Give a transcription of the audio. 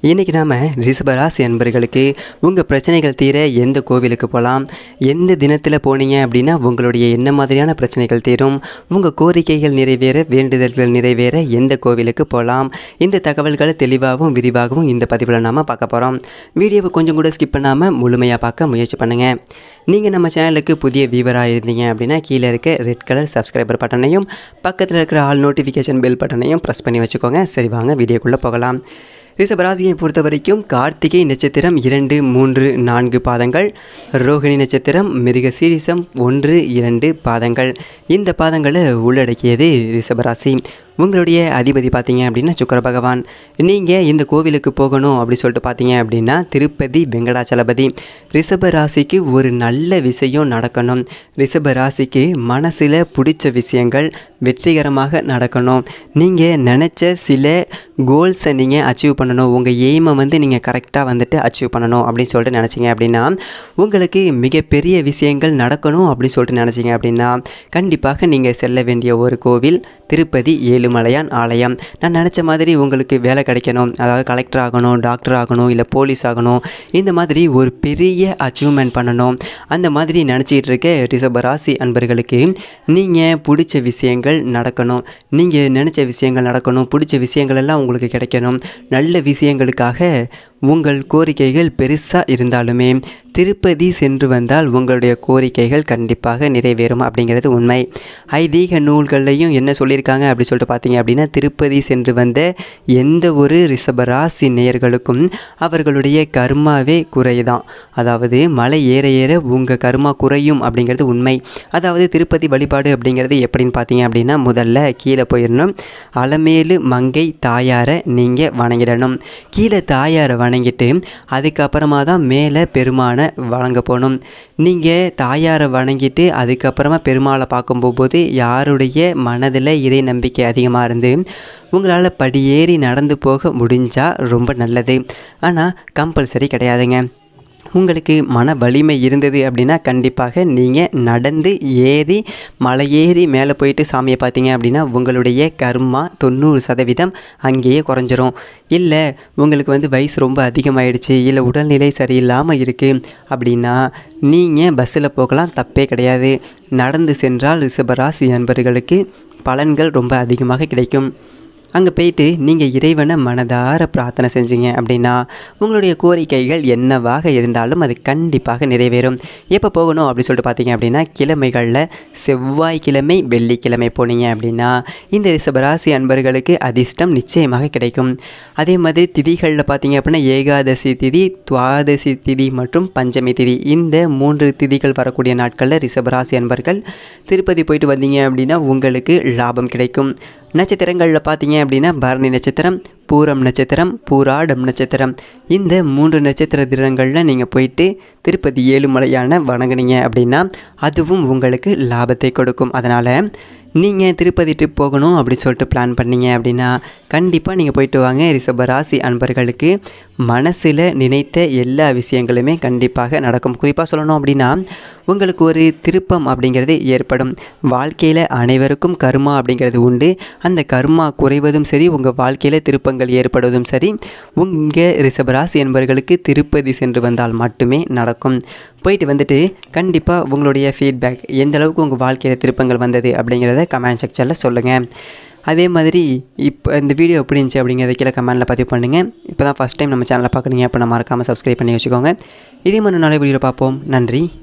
இன்றைக்கி நாம் ரிஷபராசி அன்பர்களுக்கு உங்கள் பிரச்சனைகள் தீர எந்த கோவிலுக்கு போகலாம் எந்த தினத்தில் போனீங்க அப்படின்னா உங்களுடைய என்ன மாதிரியான பிரச்சனைகள் தீரும் உங்கள் கோரிக்கைகள் நிறைவேற வேண்டுதல்கள் நிறைவேற எந்த கோவிலுக்கு போகலாம் இந்த தகவல்களை தெளிவாகவும் விரிவாகவும் இந்த பதிவில் நாம் பார்க்க போகிறோம் வீடியோவை கொஞ்சம் கூட ஸ்கிப் பண்ணாமல் முழுமையாக பார்க்க முயற்சி பண்ணுங்கள் நீங்கள் நம்ம சேனலுக்கு புதிய வியூவராக இருந்தீங்க அப்படின்னா கீழே இருக்க ரெட் கலர் சப்ஸ்கிரைபர் பட்டனையும் பக்கத்தில் இருக்கிற ஆல் நோட்டிஃபிகேஷன் பெல் பட்டனையும் ப்ரெஸ் பண்ணி வச்சுக்கோங்க சரி வாங்க வீடியோக்குள்ளே போகலாம் ரிஷபராசியை பொறுத்த வரைக்கும் கார்த்திகை நட்சத்திரம் இரண்டு மூன்று நான்கு பாதங்கள் ரோகிணி நட்சத்திரம் மிருக சீரிசம் ஒன்று இரண்டு பாதங்கள் இந்த பாதங்களை உள்ளடக்கியது ரிஷபராசி உங்களுடைய அதிபதி பார்த்தீங்க அப்படின்னா சுக்கர பகவான் நீங்கள் இந்த கோவிலுக்கு போகணும் அப்படி சொல்லிட்டு பார்த்தீங்க அப்படின்னா திருப்பதி வெங்கடாச்சலபதி ரிஷப ராசிக்கு ஒரு நல்ல விஷயம் நடக்கணும் ரிஷப ராசிக்கு மனசில் பிடிச்ச விஷயங்கள் வெற்றிகரமாக நடக்கணும் நீங்கள் நினச்ச சில கோல்ஸை நீங்கள் அச்சீவ் பண்ணணும் உங்கள் எய்மை வந்து நீங்கள் கரெக்டாக வந்துட்டு அச்சீவ் பண்ணணும் அப்படின்னு சொல்லிட்டு நினச்சிங்க அப்படின்னா உங்களுக்கு மிகப்பெரிய விஷயங்கள் நடக்கணும் அப்படின்னு சொல்லிட்டு நினச்சிங்க அப்படின்னா கண்டிப்பாக நீங்கள் செல்ல வேண்டிய ஒரு கோவில் திருப்பதி ஏழுமலையான் ஆலயம் நான் நினச்ச மாதிரி உங்களுக்கு வேலை கிடைக்கணும் அதாவது கலெக்டர் ஆகணும் டாக்டர் ஆகணும் இல்லை போலீஸ் ஆகணும் இந்த மாதிரி ஒரு பெரிய அச்சீவ்மெண்ட் பண்ணணும் அந்த மாதிரி நினச்சிக்கிட்டு இருக்க ரிஷபராசி அன்பர்களுக்கு நீங்கள் பிடிச்ச விஷயங்கள் நடக்கணும் நீங்கள் நினச்ச விஷயங்கள் நடக்கணும் பிடிச்ச விஷயங்கள் எல்லாம் உங்களுக்கு கிடைக்கணும் நல்ல விஷயங்களுக்காக உங்கள் கோரிக்கைகள் பெருசாக இருந்தாலுமே திருப்பதி சென்று வந்தால் உங்களுடைய கோரிக்கைகள் கண்டிப்பாக நிறைவேறும் அப்படிங்கிறது உண்மை ஐதீக நூல்கள்லையும் என்ன சொல்லியிருக்காங்க அப்படி சொல்லிட்டு பார்த்தீங்க அப்படின்னா திருப்பதி சென்று வந்த எந்த ஒரு ரிஷபராசி நேயர்களுக்கும் அவர்களுடைய கர்மாவே குறைதான் அதாவது மலை ஏற ஏற உங்கள் கர்மா குறையும் அப்படிங்கிறது உண்மை அதாவது திருப்பதி வழிபாடு அப்படிங்கிறது எப்படின்னு பார்த்தீங்க அப்படின்னா முதல்ல கீழே போயிடணும் அலமேலு மங்கை தாயாரை நீங்கள் வணங்கிடணும் கீழே தாயாரை வணங்கிட்டு அதுக்கப்புறமா தான் மேலே பெருமானை வணங்க போகணும் நீங்கள் தாயாரை வணங்கிட்டு அதுக்கப்புறமா பெருமாளை பார்க்கும்போது யாருடைய மனதில் இறை நம்பிக்கை அதிகமாக இருந்து உங்களால் படியேறி நடந்து போக முடிஞ்சால் ரொம்ப நல்லது ஆனால் கம்பல்சரி கிடையாதுங்க உங்களுக்கு மன வலிமை இருந்தது அப்படின்னா கண்டிப்பாக நீங்கள் நடந்து ஏறி மலை ஏறி மேலே போயிட்டு சாமியை பார்த்தீங்க அப்படின்னா உங்களுடைய கர்மா தொண்ணூறு சதவீதம் அங்கேயே குறைஞ்சிரும் இல்லை உங்களுக்கு வந்து வயசு ரொம்ப அதிகமாயிடுச்சு இல்லை உடல்நிலை சரியில்லாமல் இருக்குது அப்படின்னா நீங்கள் பஸ்ஸில் போகலாம் தப்பே கிடையாது நடந்து சென்றால் ரிஷபராசி நண்பர்களுக்கு பலன்கள் ரொம்ப அதிகமாக கிடைக்கும் அங்கே போயிட்டு நீங்கள் இறைவனை மனதார பிரார்த்தனை செஞ்சீங்க அப்படின்னா உங்களுடைய கோரிக்கைகள் என்னவாக இருந்தாலும் அது கண்டிப்பாக நிறைவேறும் எப்போ போகணும் அப்படி சொல்லிட்டு பார்த்தீங்க அப்படின்னா கிழமைகளில் செவ்வாய்க்கிழமை வெள்ளிக்கிழமை போனீங்க அப்படின்னா இந்த ரிஷபராசி அன்பர்களுக்கு அதிர்ஷ்டம் நிச்சயமாக கிடைக்கும் அதே மாதிரி திதிகளில் பார்த்தீங்க அப்படின்னா ஏகாதசி திதி துவாதசி திதி மற்றும் பஞ்சமி திதி இந்த மூன்று திதிகள் வரக்கூடிய நாட்களில் ரிஷபராசி அன்பர்கள் திருப்பதி போயிட்டு வந்தீங்க அப்படின்னா உங்களுக்கு லாபம் கிடைக்கும் நட்சத்திரங்களில் பார்த்தீங்க அப்படின்னா பரணி நட்சத்திரம் பூரம் நட்சத்திரம் பூராடம் நட்சத்திரம் இந்த மூன்று நட்சத்திர தினங்களில் நீங்கள் போயிட்டு திருப்பதி ஏழுமலையான வணங்குனீங்க அப்படின்னா அதுவும் உங்களுக்கு லாபத்தை கொடுக்கும் அதனால் நீங்கள் திருப்பதி ட்ரிப் போகணும் அப்படின்னு சொல்லிட்டு பிளான் பண்ணீங்க அப்படின்னா கண்டிப்பாக நீங்கள் போயிட்டு வாங்க ரிஷபராசி அன்பர்களுக்கு மனசில் நினைத்த எல்லா விஷயங்களுமே கண்டிப்பாக நடக்கும் குறிப்பாக சொல்லணும் அப்படின்னா உங்களுக்கு ஒரு திருப்பம் அப்படிங்கிறது ஏற்படும் வாழ்க்கையில் அனைவருக்கும் கர்மா அப்படிங்கிறது உண்டு அந்த கர்மா குறைவதும் சரி உங்கள் வாழ்க்கையில் திருப்பங்கள் ஏற்படுவதும் சரி உங்கள் ரிஷபராசி என்பவர்களுக்கு திருப்பதி சென்று வந்தால் மட்டுமே நடக்கும் போயிட்டு வந்துட்டு கண்டிப்பாக உங்களுடைய ஃபீட்பேக் எந்த அளவுக்கு உங்கள் வாழ்க்கையில் திருப்பங்கள் வந்தது அப்படிங்கிறத கமெண்ட் செக்ஷனில் சொல்லுங்கள் அதே மாதிரி இப்போ இந்த வீடியோ எப்படி இருந்துச்சு அப்படிங்கிறத கீழே கமெண்ட்டில் பதிவு பண்ணுங்கள் இப்போ தான் ஃபஸ்ட் டைம் நம்ம சேனலை பார்க்குறீங்க அப்போ நம்ம மறக்காமல் சப்ஸ்கிரைப் பண்ணி வச்சுக்கோங்க இதே மாதிரி நாளை வீடியோவில் பார்ப்போம் நன்றி